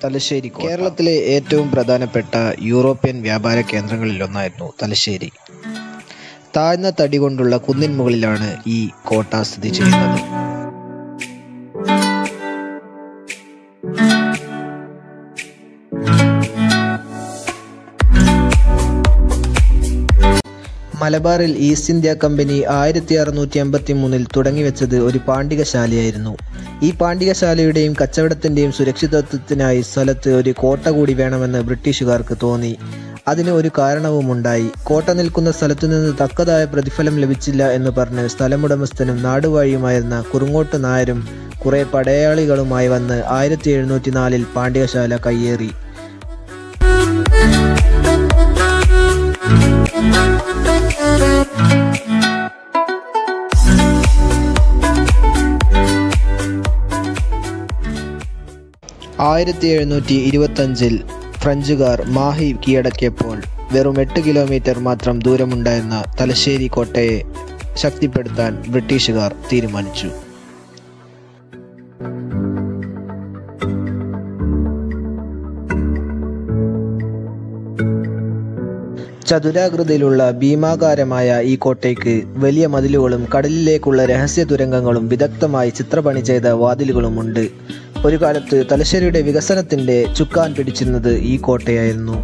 തലശ്ശേരി കേരളത്തിലെ ഏറ്റവും പ്രധാനപ്പെട്ട യൂറോപ്യൻ വ്യാപാര കേന്ദ്രങ്ങളിലൊന്നായിരുന്നു തലശ്ശേരി താഴ്ന്ന തടി കൊണ്ടുള്ള കുന്നിൻ മുകളിലാണ് ഈ കോട്ട സ്ഥിതി ചെയ്യുന്നത് മലബാറിൽ ഈസ്റ്റ് ഇന്ത്യ കമ്പനി ആയിരത്തി അറുന്നൂറ്റി എൺപത്തി മൂന്നിൽ തുടങ്ങിവെച്ചത് ഒരു പാണ്ഡികശാലയായിരുന്നു ഈ പാണ്ഡികശാലയുടെയും കച്ചവടത്തിന്റെയും സുരക്ഷിതത്വത്തിനായി സ്ഥലത്ത് ഒരു കോട്ട കൂടി വേണമെന്ന് ബ്രിട്ടീഷുകാർക്ക് തോന്നി അതിന് ഒരു കാരണവുമുണ്ടായി കോട്ട നിൽക്കുന്ന സ്ഥലത്തു നിന്ന് തക്കതായ പ്രതിഫലം ലഭിച്ചില്ല എന്ന് പറഞ്ഞ് സ്ഥലമുടമസ്ഥനും നാടുവാഴിയുമായിരുന്ന കുറുങ്ങോട്ട് നായരും കുറെ പടയാളികളുമായി വന്ന് ആയിരത്തി എഴുന്നൂറ്റി നാലിൽ പാണ്ഡ്യശാല കയ്യേറി ആയിരത്തി എഴുന്നൂറ്റി ഇരുപത്തഞ്ചിൽ ഫ്രഞ്ചുകാർ മാഹി കീഴടക്കിയപ്പോൾ വെറും എട്ട് കിലോമീറ്റർ മാത്രം ദൂരമുണ്ടായിരുന്ന തലശ്ശേരി കോട്ടയെ ശക്തിപ്പെടുത്താൻ ബ്രിട്ടീഷുകാർ തീരുമാനിച്ചു ചതുരാകൃതിയിലുള്ള ഭീമാകാരമായ ഈ കോട്ടയ്ക്ക് വലിയ മതിലുകളും കടലിലേക്കുള്ള രഹസ്യ തുരങ്കങ്ങളും വിദഗ്ധമായി ചിത്രപണി ചെയ്ത വാതിലുകളുമുണ്ട് ഒരു കാലത്ത് തലശ്ശേരിയുടെ വികസനത്തിന്റെ ചുക്കാൻ പിടിച്ചിരുന്നത് ഈ കോട്ടയായിരുന്നു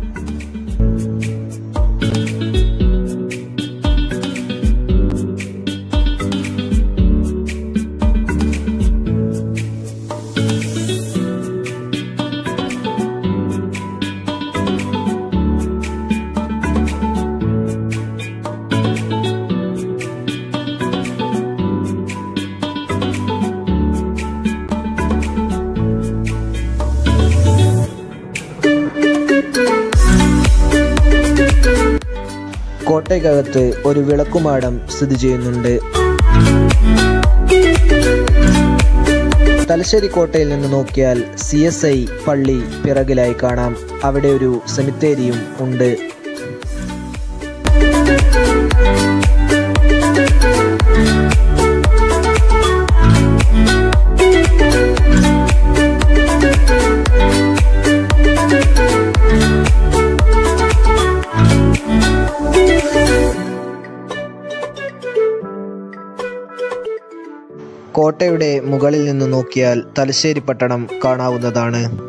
കോട്ടയ്ക്കകത്ത് ഒരു വിളക്കുമാടം സ്ഥിതി ചെയ്യുന്നുണ്ട് തലശ്ശേരി കോട്ടയിൽ നിന്ന് നോക്കിയാൽ സി എസ് ഐ പള്ളി പിറകിലായി കാണാം അവിടെ ഒരു സെമിത്തേരിയും ഉണ്ട് കോട്ടയുടെ മുകളിൽ നിന്ന് നോക്കിയാൽ തലശ്ശേരി പട്ടണം കാണാവുന്നതാണ്